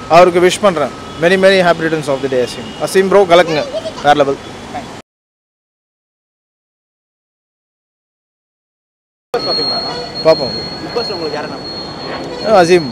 அவருக்கு விஷ் பண்ணுறேன் many many happy returns of the day Azeem Azeem bro கலக்குங்க வேறு லெவல் பார்ப்போம் உங்களுக்கு யாரை அஹ் அசீம்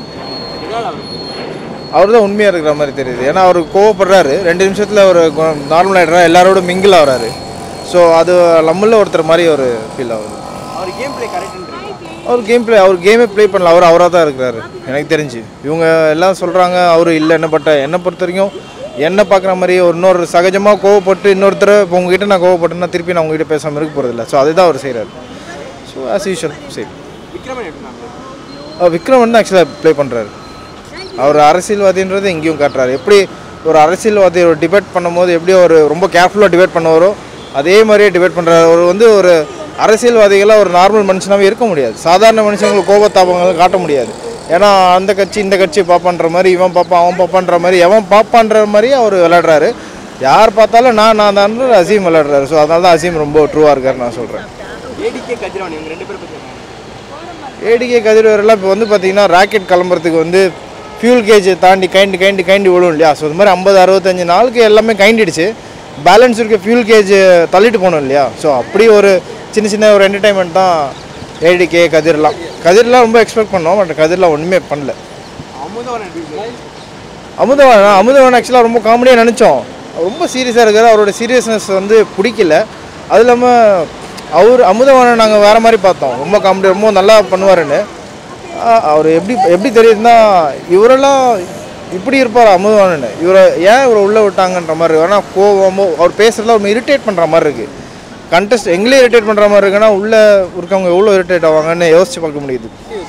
அவர் தான் உண்மையாக இருக்கிற மாதிரி தெரியுது ஏன்னா அவர் கோவப்படுறாரு ரெண்டு நிமிஷத்தில் ஒரு நார்மல் ஆகிடுறா எல்லாரோட மிங்கிள் ஆகிறாரு ஸோ அது நம்மள ஒருத்தர் மாதிரி ஒரு ஃபீல் ஆகுது அவர் கேம் பிளே கரெக்ட்ன்றீங்க அவர் கேம் ப்ளே அவர் கேமே ப்ளே பண்ணல அவர் அவராக தான் இருக்கிறாரு எனக்கு தெரிஞ்சு இவங்க எல்லாம் சொல்கிறாங்க அவர் இல்லை என்ன பட்ட என்னை பொறுத்த வரைக்கும் என்ன பார்க்குற மாதிரி ஒரு இன்னொரு சகஜமாக கோவப்பட்டு இன்னொருத்தர் இப்போ உங்ககிட்ட நான் கோவப்பட்டேன்னா திருப்பி நான் உங்ககிட்ட பேசாமல் இருக்க போகிறதில்ல ஸோ அதுதான் அவர் செய்கிறாரு ஸோ ஆஸ் யூஷுவல் சரி விக்ரமன் எப்படின்னா அவர் விக்ரம் வந்து ஆக்சுவலாக ப்ளே பண்ணுறாரு அவர் அரசியல்வாதின்றது எங்கேயும் காட்டுறாரு எப்படி ஒரு அரசியல்வாதி ஒரு டிபேட் பண்ணும்போது எப்படி ஒரு ரொம்ப கேர்ஃபுல்லாக டிபேட் பண்ணுவாரோ அதே மாதிரியே டிபேட் பண்ணுறாரு அவர் வந்து ஒரு அரசியல்வாதிகளாக ஒரு நார்மல் மனுஷனாகவே இருக்க முடியாது சாதாரண மனுஷங்களுக்கு கோபத்தாபங்களை காட்ட முடியாது ஏன்னா அந்த கட்சி இந்த கட்சி பாப்பான்ற மாதிரி இவன் பாப்பான் அவன் பாப்பான்ற மாதிரி எவன் பாப்பான்ற மாதிரி அவர் விளையாடுறாரு யார் பார்த்தாலும் நான் நான் தான் அசீம் விளையாடுறாரு ஸோ அதனால தான் அசீம் ரொம்ப ட்ரூவாக இருக்காரு நான் சொல்கிறேன் ஏடிகே கதிரவன் இவங்க ரெண்டு பேரும் பத்தி என்ன? ஏடிகே கதிரவரெல்லாம் இப்போ வந்து பார்த்தீங்கன்னா ராக்கெட் கிளம்புறதுக்கு வந்து ஃபியூல் கேஜ் தாண்டி கைண்டு கைண்டு கைண்டு விழும் இல்லையா ஸோ இது மாதிரி ஐம்பது அறுபத்தஞ்சு நாளுக்கு எல்லாமே கைண்டிடுச்சு பேலன்ஸ் இருக்க ஃபியூல் கேஜ் தள்ளிட்டு போகணும் இல்லையா ஸோ அப்படி ஒரு சின்ன சின்ன ஒரு என்டர்டைன்மெண்ட் தான் ஏடிகே கதிர்லாம் கதிர்லாம் ரொம்ப எக்ஸ்பெக்ட் பண்ணோம் பட் கதிர்லாம் ஒன்றுமே பண்ணல அமுதவன் எப்படி இருக்காரு? அமுதவான் அமுதவான் ஆக்சுவலாக ரொம்ப காமெடியாக நினச்சோம் ரொம்ப சீரியஸாக இருக்காரு அவரோட சீரியஸ்னஸ் வந்து பிடிக்கல அது இல்லாமல் அவர் அமுதவானை நாங்கள் வேறு மாதிரி பார்த்தோம் ரொம்ப காமெடி ரொம்ப நல்லா பண்ணுவாருன்னு ஆஹ் அவர் எப்படி எப்படி தெரியுதுன்னா இவரெல்லாம் இப்படி இருப்பார் அமுதவானன் இவரை ஏன் இவரை உள்ளே விட்டாங்கன்ற மாதிரி இருக்கு ஆனால் கோவமோ அவர் பேசுகிறதுல ஒரு இரிட்டேட் பண்ணுற மாதிரி இருக்குது கண்டஸ்ட் எங்களே இரிட்டேட் பண்ணுற மாதிரி இருக்குன்னா உள்ளே இருக்கவங்க எவ்வளோ இரிட்டேட் ஆவாங்கன்னு யோசிச்சு பார்க்க முடியுது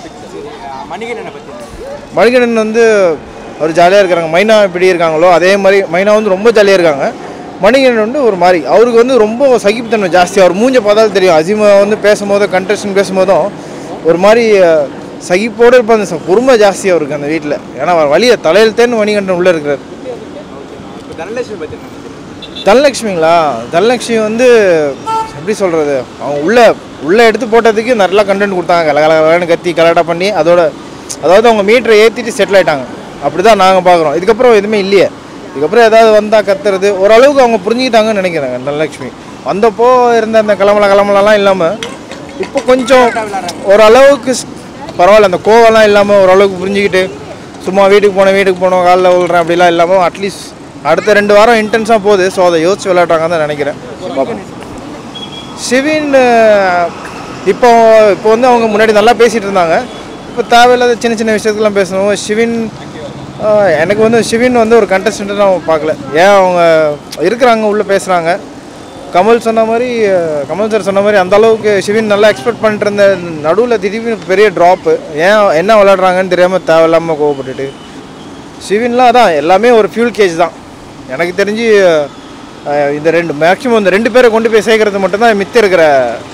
அஹ் மணிகண்டனை பத்தி என்ன? மணிகண்டன் வந்து அவர் ஜாலியாக இருக்கிறாங்க மைனா எப்படி இருக்காங்களோ அதே மாதிரி மைனா வந்து ரொம்ப ஜாலியாக இருக்காங்க மணிகண்டன் வந்து ஒரு மாதிரி அவருக்கு வந்து ரொம்ப சகிப்புத்தன்மை ஜாஸ்தி அவர் மூஞ்ச பார்த்தாலும் தெரியும் அஜிமா வந்து பேசும்போது கண்டஸ்டன் பேசும்போதும் ஒரு மாதிரி அஹ், சகிப்போடு இருப்பார் அந்த ச- பொறுமை ஜாஸ்தி அவருக்கு அந்த வீட்டில் ஏன்னா அவர் வழியை தலையில்த்தேன்னு மணிகண்டன் உள்ளே இருக்கிறார் இப்போ தனலட்சுமி பத்தி என்ன நினைக்கிறீங்க? தனலட்சுமிங்களா தனலட்சுமி வந்து எப்படி சொல்கிறது அவங்க உள்ளே உள்ளே எடுத்து போட்டதுக்கு நல்லா கண்டென்ட் கொடுத்தாங்க கலகலன்னு கத்தி கலாட்டா பண்ணி அதோட அதாவது அவங்க மீட்டரை ஏற்றிட்டு செட்டில் ஆயிட்டாங்க அப்படி தான் நாங்கள் பார்க்குறோம் இதுக்கப்புறம் எதுவுமே இல்லையே இதுக்கப்புறம் ஏதாவது வந்தால் கத்துறது ஓரளவுக்கு அவங்க புரிஞ்சுக்கிட்டாங்கன்னு நினைக்கிறேங்க தனலட்சுமி வந்தப்போ இருந்த அந்த கிளம்பல கிளம்பலாம் இல்லாமல் இப்போ கொஞ்சம் ஓரளவுக்கு ஸ்- பரவாயில்ல அந்த கோவம்லாம் இல்லாமல் ஓரளவுக்கு புரிஞ்சுக்கிட்டு சும்மா வீட்டுக்கு போனேன் வீட்டுக்கு போனோம் காலைல விழுறேன் அப்படிலாம் இல்லாமல் அட்லீஸ்ட் அடுத்த ரெண்டு வாரம் இன்டென்ஸாக போகுது ஸோ அதை யோசிச்சு விளையாடுறாங்கன்னு தான் நினைக்கிறேன் பார்ப்போம் ஷிவின் அஹ், இப்போ இப்போ வந்து அவங்க முன்னாடி நல்லா பேசிகிட்டு இருந்தாங்க இப்போ தேவையில்லாத சின்ன சின்ன விஷயத்துக்குலாம் பேசணும் ஷிவின் அஹ், எனக்கு வந்து ஷிவின் வந்து ஒரு கண்டஸ்டண்ட்டு நான் பார்க்கல ஏன் அவங்க இருக்கிறாங்க உள்ளே பேசுகிறாங்க கமல் சொன்ன மாதிரி அஹ், கமல் சார் சொன்ன மாதிரி அந்த அளவுக்கு ஷிவின் நல்லா எக்ஸ்பெக்ட் பண்ணிட்டு இருந்த நடுவில் திடீர்னு பெரிய ட்ராப்பு ஏன் என்ன விளையாடுறாங்கன்னு தெரியாமல் தேவையில்லாமல் கோவப்பட்டுட்டு ஷிவின்லாம் அதான் எல்லாமே ஒரு ஃபியூல் கேஜ் தான் எனக்கு தெரிஞ்சு அஹ், இந்த ரெண்டு மேக்ஸிமம் இந்த ரெண்டு பேரை கொண்டு போய் சேர்க்கறது மட்டும்தான் மித்த இருக்கிற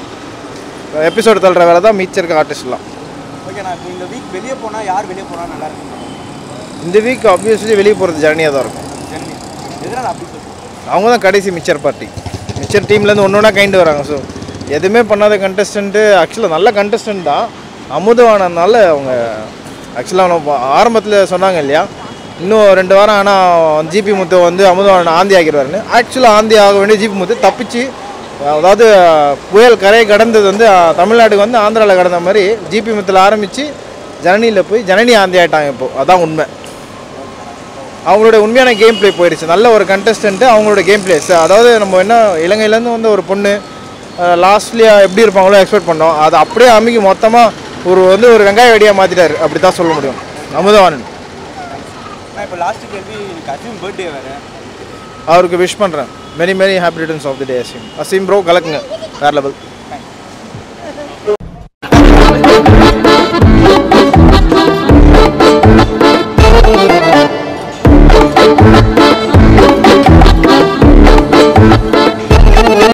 எபிசோடு தள்ளுற வேலை தான் மிச்சம் இருக்க ஆர்டிஸ்ட்லாம் ஓகே நான் இப்போ இந்த வீக் வெளியே போனால் யார் வெளியே போனால் நல்லா இருக்கும் இந்த வீக் ஆப்வியஸ்லி வெளியே போகிறது ஜர்னியாக தான் இருக்கும் ஜெர்னி எதனால் அப்படி சொல்லுங்கள் அவங்க தான் கடைசி மிச்சர் பார்ட்டி மிச்சர் டீம்லேருந்து ஒன்று ஒன்றா கைண்டு வராங்க ஸோ எதுவுமே பண்ணாத கண்டஸ்டன்ட்டு ஆக்சுவலாக நல்ல கண்டஸ்டன்ட் தான் அமுதவானனால அவங்க ஆக்சுவலாக ஆரம்பத்தில் சொன்னாங்க இல்லையா இன்னும் ரெண்டு வாரம் ஆனால் ஜிபி முத்து வந்து அமுதவானன் ஆந்தி ஆக்கிடுவாருன்னு ஆக்சுவலாக ஆந்தி ஆக வேண்டிய ஜிபி முத்து தப்பிச்சு அதாவது புயல் கரையை கடந்தது வந்து அஹ், தமிழ்நாட்டுக்கு வந்து ஆந்திராவில் கடந்த மாதிரி ஜிபி முத்தில் ஆரம்பித்து ஜனனியில் போய் ஜனனி ஆந்தி ஆகிட்டாங்க இப்போது அதான் உண்மை அவங்களோட உண்மையான கேம் ப்ளே போயிடுச்சு நல்ல ஒரு கண்டஸ்டன்ட்டு அவங்களோட கேம் பிளேஸ் அதாவது நம்ம என்ன இலங்கையிலேருந்து வந்த ஒரு பொண்ணு லாஸ்ட்லியாக எப்படி இருப்பாங்களோ எக்ஸ்பெக்ட் பண்ணோம் அதை அப்படியே அமைக்கி மொத்தமாக ஒரு வந்து ஒரு வெங்காய வெடியாக மாற்றிட்டாரு அப்படி தான் சொல்ல முடியும் அமுதவானன் நான் இப்போ லாஸ்ட் கேள்வி எனக்கு அசீம் பர்த்டே வேறு அவருக்கு விஷ் பண்ணுறேன் many many happy returns of the day Azeem Azeem bro கலக்குங்க வேறு லெவல்